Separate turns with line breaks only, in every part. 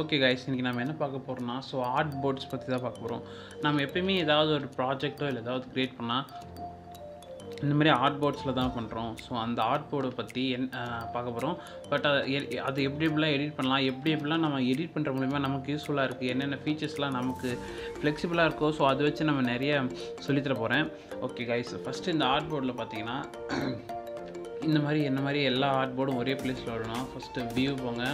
okay guys இன்றைக்கி நம்ம என்ன பார்க்க போகிறோம்னா ஸோ ஆர்ட் போர்ட்ஸ் பற்றி தான் பார்க்க போகிறோம் நம்ம எப்பயுமே ஏதாவது ஒரு ப்ராஜெக்ட்டோ இல்லை ஏதாவது க்ரியேட் பண்ணால் இந்த மாதிரி ஆர்ட் போர்ட்ஸில் தான் பண்ணுறோம் ஸோ அந்த ஆர்ட் போர்டை பற்றி என் அஹ், பார்க்க போகிறோம் பட் அது எ- அது எப்படி எப்படிலாம் எடிட் பண்ணலாம் எப்படி எப்படிலாம் நம்ம எடிட் பண்ணுற மூலிமா நமக்கு யூஸ்ஃபுல்லாக இருக்குது என்னென்ன ஃபீச்சர்ஸ்லாம் நமக்கு ஃப்ளெக்சிபிளாக இருக்கோ ஸோ அதை வச்சு நம்ம நிறைய சொல்லித்தர போகிறேன் ஓகே கைஸ் ஃபஸ்ட்டு இந்த ஆர்ட் போர்டில் பார்த்தீங்கன்னா இந்த மாதிரி என்ன மாதிரி எல்லா ஆர்ட் போர்டும் ஒரே பிளேஸில் வரணும் ஃபஸ்ட்டு வியூ போங்க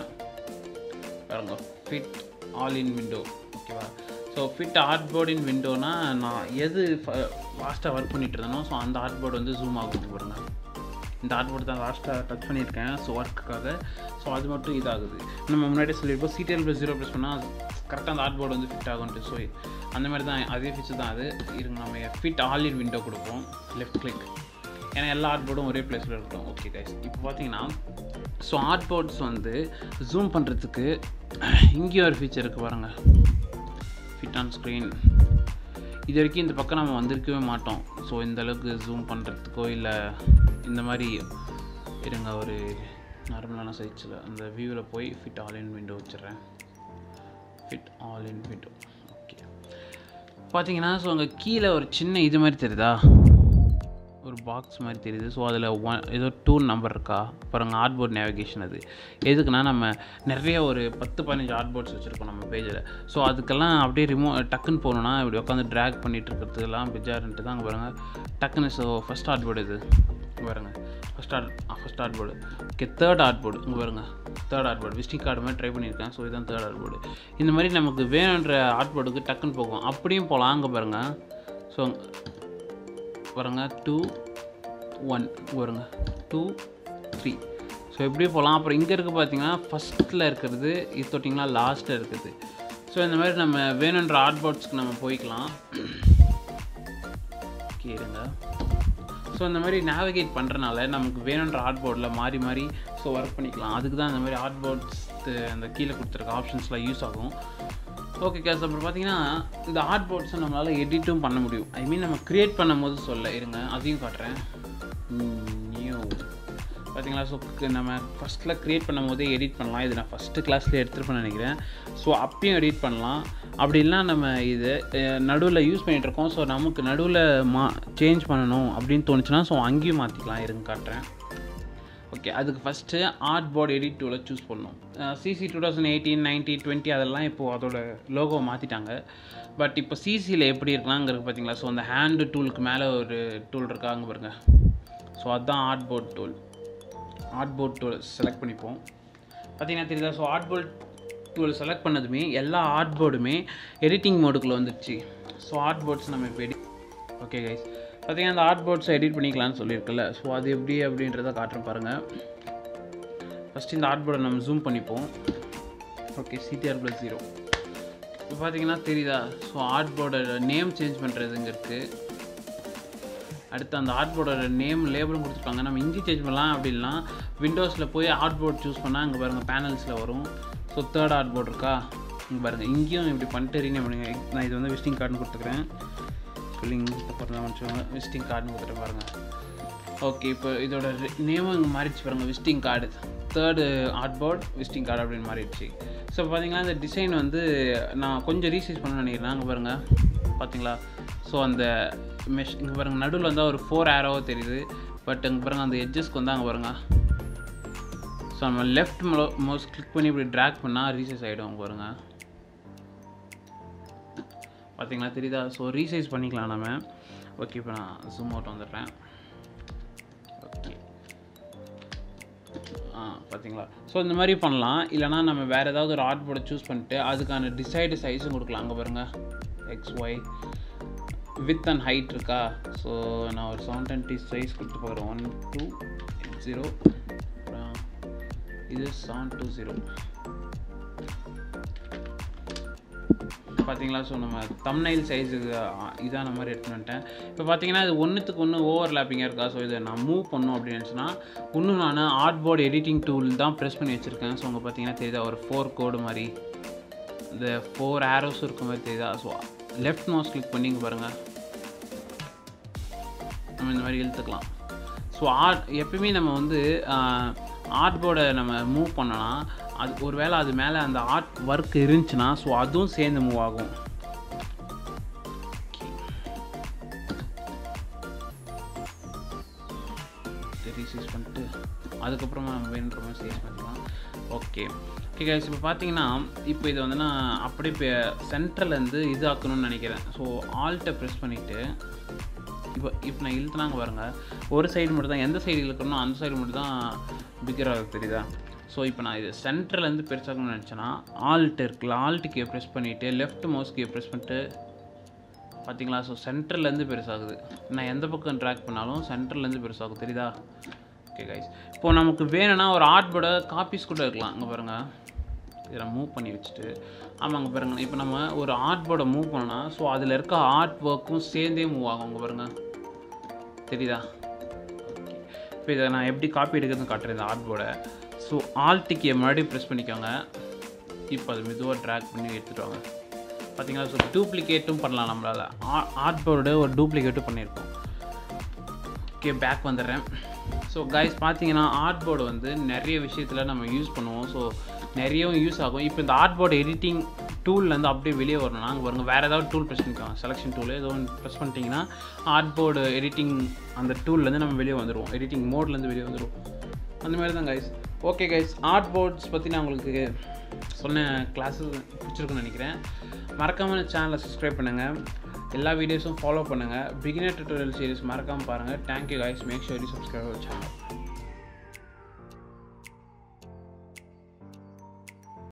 பாருங்க ஃபிட் ஆல் இன் விண்டோ ஓகேவா so fit art board in விண்டோனா நான் எது லாஸ்ட்டாக ஒர்க் பண்ணிட்டு இருந்தேனோ ஸோ அந்த ஆர்ட் போர்டு வந்து ஜூம் ஆகும் பாருங்க இந்த ஆர்ட் போர்டு தான் லாஸ்ட்டாக டச் பண்ணியிருக்கேன் ஸோ ஒர்க்குக்காக ஸோ அது மட்டும் இதாகுது நம்ம முன்னாடி சொல்லியிருப்போம் சிடிஎல் ப்ளஸ் ஜீரோ ப்ளஸ் பண்ணால் கரெக்டாக அந்த ஆர்ட் போர்டு வந்து ஃபிட் ஆகும்ட்டு ஸோ அந்த மாதிரி தான் அதே ஃபீச்சர் தான் அது இருங்க நம்ம ஃபிட் ஆல் இன் விண்டோ கொடுப்போம் லெஃப்ட் கிளிக் ஏன்னா எல்லா ஆர்ட் போர்டும் ஒரே பிளேஸில் இருக்கட்டும் ஓகே கைஸ் இப்போ பார்த்தீங்கன்னா ஸோ ஆர்ட் போர்ட்ஸ் வந்து ஜூம் பண்ணுறதுக்கு இங்கேயும் ஒரு ஃபீச்சர் இருக்குது பாருங்கள் ஃபிட் ஆன் ஸ்க்ரீன் இது வரைக்கும் இந்த பக்கம் நம்ம வந்திருக்கவே மாட்டோம் ஸோ இந்த அளவுக்கு ஜூம் பண்ணுறதுக்கோ இல்லை இந்த மாதிரி இருங்க ஒரு நார்மலான சைட்ஸில் அந்த வியூவில் போய் ஃபிட் ஆல் இன் விண்டோ வச்சிடுறேன் fit all in window okay பார்த்தீங்கன்னா ஸோ அங்கே கீழே ஒரு சின்ன இது மாதிரி தெரியுதா ஒரு பாக்ஸ் மாதிரி தெரியுது ஸோ அதில் ஒன் ஏதோ டூ நம்பர் இருக்கா பாருங்க ஆர்ட் போர்ட் நேவிகேஷன் அது எதுக்குன்னா நம்ம நிறைய ஒரு பத்து பதினஞ்சு ஆர்ட் போர்ட்ஸ் வச்சுருக்கோம் நம்ம பேஜில் ஸோ அதுக்கெல்லாம் அப்படியே ரிமோ டக்குன்னு போகணுன்னா இப்படி உட்காந்து ட்ராக் பண்ணிட்டு இருக்கிறதுக்கெல்லாம் பிஜார்ன்ட்டு தான் அங்கே பாருங்கள் டக்குன்னு ஸோ ஃபஸ்ட் ஆர்ட் போர்டு இது இங்க பாருங்க first art first art board okay third art board இங்கே பாருங்க third art board visiting card மாதிரி ட்ரை பண்ணியிருக்கேன் ஸோ இதுதான் தேர்ட் ஆர்ட் போர்டு இந்த மாதிரி நமக்கு வேணுன்ற ஆர்ட் போர்டுக்கு டக்குன்னு போகும் அப்படியும் போகலாம் அங்கே பாருங்கள் ஸோ பாருங்க டூ ஒன் வருங்க டூ த்ரீ ஸோ எப்படி போகலாம் அப்புறம் இங்கே இருக்க பார்த்தீங்கன்னா ஃபஸ்ட்டில் இருக்கிறது இது தொட்டிங்கன்னா லாஸ்ட்டில் இருக்குது ஸோ இந்த மாதிரி நம்ம வேணுன்ற ஆர்ட் போர்ட்ஸ்க்கு நம்ம போய்க்கலாம் ஓகே இருங்க ஸோ இந்த மாதிரி நேவிகேட் பண்ணுறனால நமக்கு வேணுன்ற ஆர்ட் போர்டில் மாறி மாறி ஸோ ஒர்க் பண்ணிக்கலாம் அதுக்கு தான் இந்த மாதிரி ஆர்ட் போர்ட்ஸ் அந்த கீழே கொடுத்துருக்க ஆப்ஷன்ஸ்லாம் யூஸ் ஆகும் ஓகே கேஸ் அப்புறம் பார்த்தீங்கன்னா இந்த ஆர்ட் போர்ட்ஸை நம்மளால் எடிட்டும் பண்ண முடியும் ஐ மீன் நம்ம க்ரியேட் பண்ணும்போது சொல்ல இருங்க அதையும் காட்டுறேன் நியூ பார்த்தீங்களா ஸோ நம்ம ஃபஸ்ட்டில் க்ரியேட் பண்ணும் போதே எடிட் பண்ணலாம் இது நான் ஃபஸ்ட்டு கிளாஸ்லேயே எடுத்துருப்பேன்னு நினைக்கிறேன் ஸோ அப்பயும் எடிட் பண்ணலாம் அப்படி இல்லைனா நம்ம இது நடுவில் யூஸ் பண்ணிகிட்ருக்கோம் ஸோ நமக்கு நடுவில் மா சேஞ்ச் பண்ணணும் அப்படின்னு தோணுச்சுன்னா ஸோ அங்கேயும் மாற்றிக்கலாம் இருங்க காட்டுறேன் ஓகே அதுக்கு ஃபஸ்ட்டு ஆர்ட் போர்ட் எடிட் டூலை சூஸ் பண்ணணும் CC two thousand eighteen ninety twenty அதெல்லாம் இப்போது அதோட லோகோ மாற்றிட்டாங்க பட் இப்போ சிசியில் எப்படி இருக்கலாங்கிறது பார்த்தீங்களா ஸோ அந்த ஹேண்டு டூலுக்கு மேலே ஒரு டூல் இருக்கா அங்கே பாருங்க ஸோ அதுதான் art board tool art board tool select பண்ணிப்போம் பார்த்தீங்கன்னா தெரியுதா so art board tool select பண்ணதுமே எல்லா ஆர்ட் போர்டுமே எடிட்டிங் மோடுக்குள்ளே வந்துடுச்சு ஸோ ஆர்ட் போர்ட்ஸ் நம்ம இப்போ எடிட் ஓகே கைஸ் பார்த்தீங்கன்னா அந்த ஆர்ட் போர்ட்ஸை எடிட் பண்ணிக்கலாம்னு சொல்லியிருக்கல ஸோ அது எப்படி அப்படின்றத காட்டுறேன் பாருங்கள் ஃபஸ்ட்டு இந்த ஆர்ட் போர்டை நம்ம ஜூம் பண்ணிப்போம் ஓகே சிடிஆர் ப்ளஸ் ஜீரோ இப்போ பார்த்தீங்கன்னா தெரியுதா ஸோ ஆர்ட் போர்டோட நேம் சேஞ்ச் பண்ணுறதுங்க இருக்குது அடுத்து அந்த ஆர்ட் போர்டோட நேம் லேபிளும் கொடுத்துருப்பாங்க நம்ம இங்கே சேஞ்ச் பண்ணலாம் அப்படின்னா விண்டோஸில் போய் ஆர்ட் போர்ட் சூஸ் பண்ணால் அங்கே பாருங்கள் பேனல்ஸில் வரும் ஸோ தேர்ட் ஆர்ட் போர்ட் இருக்கா இங்கே பாருங்கள் இங்கேயும் இப்படி பண்ணிட்டு ரீநேம் பண்ணுங்க நான் இது வந்து விசிட்டிங் கார்டுன்னு கொடுத்துக்கிறேன் ஸ்பெல்லிங் அப்புறம் தான் வச்சுக்கோங்க விசிட்டிங் கார்டுன்னு கொடுத்துட்டு பாருங்கள் ஓகே இப்போ இதோட நேமும் இங்கே மாறிடுச்சு பாருங்கள் visiting card third art board visiting card அப்படின்னு மாறிடுச்சு ஸோ பார்த்தீங்கன்னா இந்த டிசைன் வந்து நான் கொஞ்சம் ரீசர்ச் பண்ண நினைக்கிறேன் அங்கே பாருங்கள் பார்த்தீங்களா ஸோ அந்த மெஷ் இங்கே பாருங்கள் நடுவில் வந்து ஒரு ஃபோர் ஆரோவோ தெரியுது பட் இங்கே பாருங்கள் அந்த எட்ஜஸ்க்கு வந்து அங்கே பாருங்கள் ஸோ நம்ம லெஃப்ட் மோஸ்ட் கிளிக் பண்ணி இப்படி ட்ராக் பண்ணால் ரீசைஸ் ஆகிடும் பாருங்கள் பார்த்தீங்களா தெரியுதா ஸோ ரீசைஸ் பண்ணிக்கலாம் நம்ம ஓகே இப்போ நான் ஜூம் அவுட் வந்துடுறேன் ஓகே ஆ பார்த்தீங்களா ஸோ இந்த மாதிரி பண்ணலாம் இல்லைனா நம்ம வேறு ஏதாவது ஒரு ஆர்ட் போர்டை சூஸ் பண்ணிட்டு அதுக்கான டிசைடு சைஸும் கொடுக்கலாம் அங்கே பாருங்கள் X Y width and height இருக்கா ஸோ நான் ஒரு செவன் டுவெண்ட்டி சைஸ் கொடுத்து பார்க்குறேன் ஒன் டூ ஜீரோ அப்புறம் இது செவன் டூ ஜீரோ பார்த்தீங்களா ஸோ நம்ம தம்னைல் சைஸுக்கு இதான மாதிரி எடுத்துன்னு வந்துட்டேன் இப்போ பார்த்தீங்கன்னா இது ஒன்றுத்துக்கு ஒன்று ஓவர் லேப்பிங்காக இருக்கா ஸோ இதை நான் மூவ் பண்ணும் அப்படின்னு நினச்சினா இன்னும் நான் ஆர்ட் போர்டு எடிட்டிங் டூல் தான் ப்ரெஸ் பண்ணி வச்சுருக்கேன் ஸோ அங்கே பார்த்தீங்கன்னா தெரியுதா ஒரு ஃபோர் கோடு மாதிரி இந்த ஃபோர் ஆரோஸ் இருக்க மாதிரி தெரியுதா ஸோ லெஃப்ட் மவுஸ் கிளிக் பண்ணி இங்கே பாருங்கள் நம்ம இந்த மாதிரி இழுத்துக்கலாம் ஸோ ஆர்ட் எப்பயுமே நம்ம வந்து ஆர்ட் போர்டை நம்ம மூவ் பண்ணோன்னா அது ஒரு வேளை அது மேலே அந்த ஆர்ட் ஒர்க் இருந்துச்சுன்னா ஸோ அதுவும் சேர்ந்து மூவ் ஆகும் ரீசைஸ் பண்ணிட்டு அதுக்கப்புறமா நம்ம வேணுன்ற மாதிரி சைஸ் பண்ணிக்கலாம் ஓகே ஓகே கைஸ் இப்போ பார்த்தீங்கன்னா இப்போ இதை வந்து நான் அப்படியே இப்போ சென்ட்ரலேருந்து இது ஆக்கணும்னு நினைக்கிறேன் ஸோ ஆல்ட்டை ப்ரெஸ் பண்ணிவிட்டு இப்போ இப்போ நான் இழுத்துனாங்க பாருங்க ஒரு சைடு மட்டும் தான் எந்த சைடு இழுக்கணும் அந்த சைடு மட்டும் தான் பிகர் ஆகுது தெரியுதா ஸோ இப்போ நான் இது சென்டர்லேருந்து பெருசாக்கணும்னு நினச்சேன்னா ஆல்ட் இருக்குல்ல ஆல்ட்டுக்கு ப்ரெஸ் பண்ணிவிட்டு லெஃப்ட் மவுஸ்க்கு ப்ரெஸ் பண்ணிட்டு பார்த்தீங்களா ஸோ சென்டர்லேருந்து பெருசாகுது நான் எந்த பக்கம் ட்ராக் பண்ணாலும் சென்டர்லேருந்து பெருசாகும் தெரியுதா ஓகே கைஸ் இப்போ நமக்கு வேணும்னா ஒரு ஆர்ட் போர்டை காப்பீஸ் கூட இருக்கலாம் அங்கே பாருங்கள் இதை மூவ் பண்ணி வச்சுட்டு ஆமாங்க பாருங்க இப்போ நம்ம ஒரு ஆர்ட் போர்டை மூவ் பண்ணோன்னா ஸோ அதில் இருக்க ஆர்ட் ஒர்க்கும் சேர்ந்தே மூவ் ஆகும் அங்கே பாருங்க தெரியுதா ஓகே இப்போ இதை நான் எப்படி காப்பி எடுக்கிறதுன்னு காட்டுறேன் இந்த ஆர்ட் போர்டை ஸோ ஆல்ட்டிக்கு மறுபடியும் ப்ரெஸ் பண்ணிக்கோங்க இப்போ அது மெதுவாக ட்ராக் பண்ணி எடுத்துகிட்டு வாங்க பார்த்தீங்களா ஸோ டூப்ளிகேட்டும் பண்ணலாம் நம்மளால் ஆர்ட் போர்டு ஒரு டூப்ளிகேட்டும் பண்ணியிருக்கோம் ஓகே பேக் வந்துடுறேன் ஸோ கைஸ் பார்த்தீங்கன்னா ஆர்ட் போர்டு வந்து நிறைய விஷயத்தில் நம்ம யூஸ் பண்ணுவோம் ஸோ நிறையவும் யூஸ் ஆகும் இப்போ இந்த ஆர்ட் போர்டு எடிட்டிங் டூல்லேருந்து அப்படியே வெளியே வரணும்னா அங்கே பாருங்க வேறு ஏதாவது டூல் ப்ரெஸ் பண்ணிக்கலாம் செலெக்ஷன் டூல் ஏதோ ஒன்று ப்ரெஸ் பண்ணிட்டீங்கன்னா ஆர்ட் போர்டு எடிட்டிங் அந்த டூல்லேருந்து நம்ம வெளியே வந்துடுவோம் எடிட்டிங் மோட்லேருந்து வெளியே வந்துடுவோம் அந்த மாதிரி தான் guys okay guys art boards பற்றி நான் உங்களுக்கு சொன்ன கிளாஸஸ் பிடிச்சிருக்குன்னு நினைக்கிறேன் மறக்காமல் சேனலை சப்ஸ்கிரைப் பண்ணுங்கள் எல்லா வீடியோஸும் ஃபாலோ பண்ணுங்கள் பிகினர் டுட்டோரியல் சீரிஸ் மறக்காமல் பாருங்கள் thank you guys make sure subscribe channel